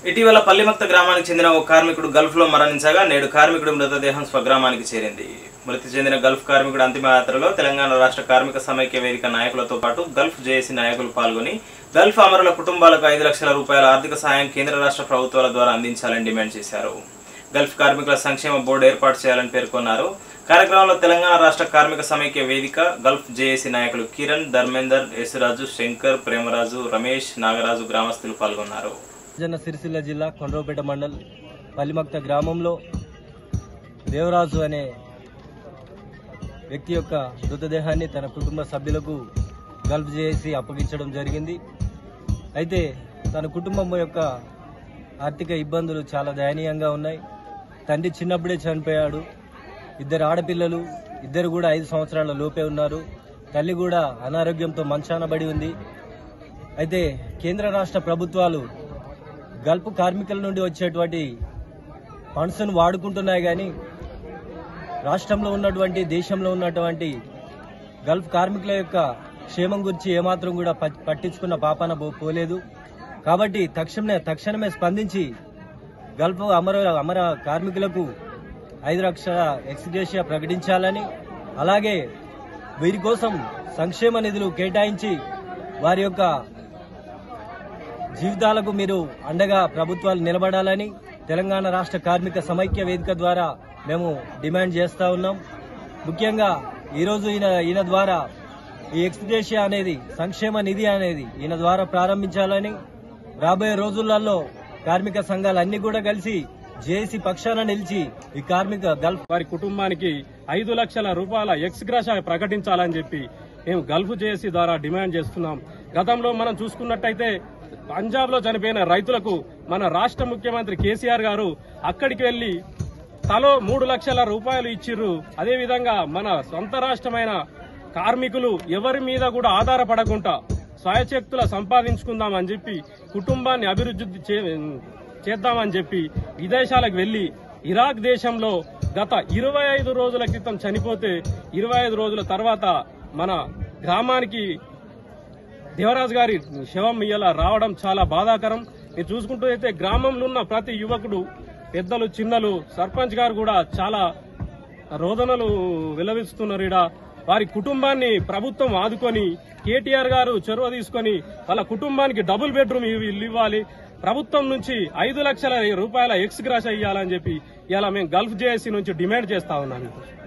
ఇటీవల పల్లిమక్త గ్రామానికి చెందిన ఓ కార్మికుడు గల్ఫ్ లో మరణించగా నేడు కార్మికుడి మృతదేహం స్వగ్రామానికి చేరింది మృతి చెందిన గల్ఫ్ కార్మికుడు అంతిమ యాత్రలో తెలంగాణ రాష్ట్ర కార్మిక సమైక్య వేదిక నాయకులతో పాటు గల్ఫ్ జేఏసీ నాయకులు పాల్గొని గల్ఫ్ అమరుల కుటుంబాలకు ఐదు లక్షల రూపాయల ఆర్థిక సాయం కేంద్ర రాష్ట్ర ప్రభుత్వాల ద్వారా అందించాలని డిమాండ్ చేశారు గల్ఫ్ కార్మికుల సంక్షేమ బోర్డు ఏర్పాటు చేయాలని పేర్కొన్నారు కార్యక్రమంలో తెలంగాణ రాష్ట్ర కార్మిక సమైక్య వేదిక గల్ఫ్ జేఏసీ నాయకులు కిరణ్ ధర్మేందర్ యేసురాజు శంకర్ ప్రేమరాజు రమేష్ నాగరాజు గ్రామస్తులు పాల్గొన్నారు జన సిరిసిల్ల జిల్లా కొండ్రపేట మండల్ పల్లిమక్త గ్రామంలో దేవరాజు అనే వ్యక్తి యొక్క మృతదేహాన్ని తన కుటుంబ సభ్యులకు గల్ఫ్ చేసి అప్పగించడం జరిగింది అయితే తన కుటుంబం యొక్క ఆర్థిక ఇబ్బందులు చాలా దయనీయంగా ఉన్నాయి తండ్రి చిన్నప్పుడే చనిపోయాడు ఇద్దరు ఆడపిల్లలు ఇద్దరు కూడా ఐదు సంవత్సరాల లోపే ఉన్నారు తల్లి కూడా అనారోగ్యంతో మంచాన పడి ఉంది అయితే కేంద్ర రాష్ట్ర ప్రభుత్వాలు గల్ఫ్ కార్మికుల నుండి వచ్చేటువంటి ఫండ్స్ను వాడుకుంటున్నాయి కానీ రాష్ట్రంలో ఉన్నటువంటి దేశంలో ఉన్నటువంటి గల్ఫ్ కార్మికుల యొక్క క్షేమం గురించి ఏమాత్రం కూడా ప- పట్టించుకున్న పాపాన పో- పోలేదు కాబట్టి తక్షణమే తక్షణమే స్పందించి గల్ఫ్ అమర అమర కార్మికులకు ఐదు లక్షల ఎక్స్గ్రేషియా ప్రకటించాలని అలాగే వీరి కోసం సంక్షేమ నిధులు కేటాయించి వారి యొక్క జీవితాలకు మీరు అండగా ప్రభుత్వాలు నిలబడాలని తెలంగాణ రాష్ట్ర కార్మిక సమైక్య వేదిక ద్వారా మేము డిమాండ్ చేస్తా ఉన్నాం ముఖ్యంగా ఈరోజు ఈయన ఈయన ద్వారా ఈ ఎక్స్గ్రేషియా అనేది సంక్షేమ నిధి అనేది ఈయన ద్వారా ప్రారంభించాలని రాబోయే రోజులలో కార్మిక సంఘాలు అన్ని కూడా కలిసి జేఏసీ పక్షాన నిలిచి ఈ కార్మిక గల్ఫ్ వారి కుటుంబానికి ఐదు లక్షల రూపాయల ఎక్స్గ్రాష ప్రకటించాలని చెప్పి మేము గల్ఫ్ జేఏసీ ద్వారా డిమాండ్ చేస్తున్నాం గతంలో మనం చూసుకున్నట్టయితే పంజాబ్ లో చనిపోయిన రైతులకు మన రాష్ట్ర ముఖ్యమంత్రి కేసీఆర్ గారు అక్కడికి వెళ్లి తలో మూడు లక్షల రూపాయలు ఇచ్చిర్రు అదేవిధంగా మన సొంత రాష్ట్రమైన కార్మికులు ఎవరి మీద కూడా ఆధారపడకుండా స్వయశక్తుల సంపాదించుకుందామని చెప్పి కుటుంబాన్ని అభివృద్ధి చే- చేద్దామని చెప్పి విదేశాలకు వెళ్లి ఇరాక్ దేశంలో గత ఇరవై ఐదు రోజుల క్రితం చనిపోతే ఇరవై ఐదు రోజుల తర్వాత మన గ్రామానికి దేవరాజు గారి శవం ఇయ్యాల రావడం చాలా బాధాకరం మీరు చూసుకుంటూ అయితే గ్రామంలో ఉన్న ప్రతి యువకుడు పెద్దలు చిన్నలు సర్పంచ్ గారు కూడా చాలా రోదనలు విలవిస్తున్నారు ఈడ వారి కుటుంబాన్ని ప్రభుత్వం ఆదుకొని కేటీఆర్ గారు చొరవ తీసుకొని వాళ్ళ కుటుంబానికి డబుల్ బెడ్రూమ్ ఇవి- ఇల్లు ఇవ్వాలి ప్రభుత్వం నుంచి ఐదు లక్షల రూపాయల ఎక్స్ గ్రాష్ ఇవ్వాలని చెప్పి ఇలా మేము గల్ఫ్ జేఏసీ నుంచి డిమాండ్ చేస్తా ఉన్నాము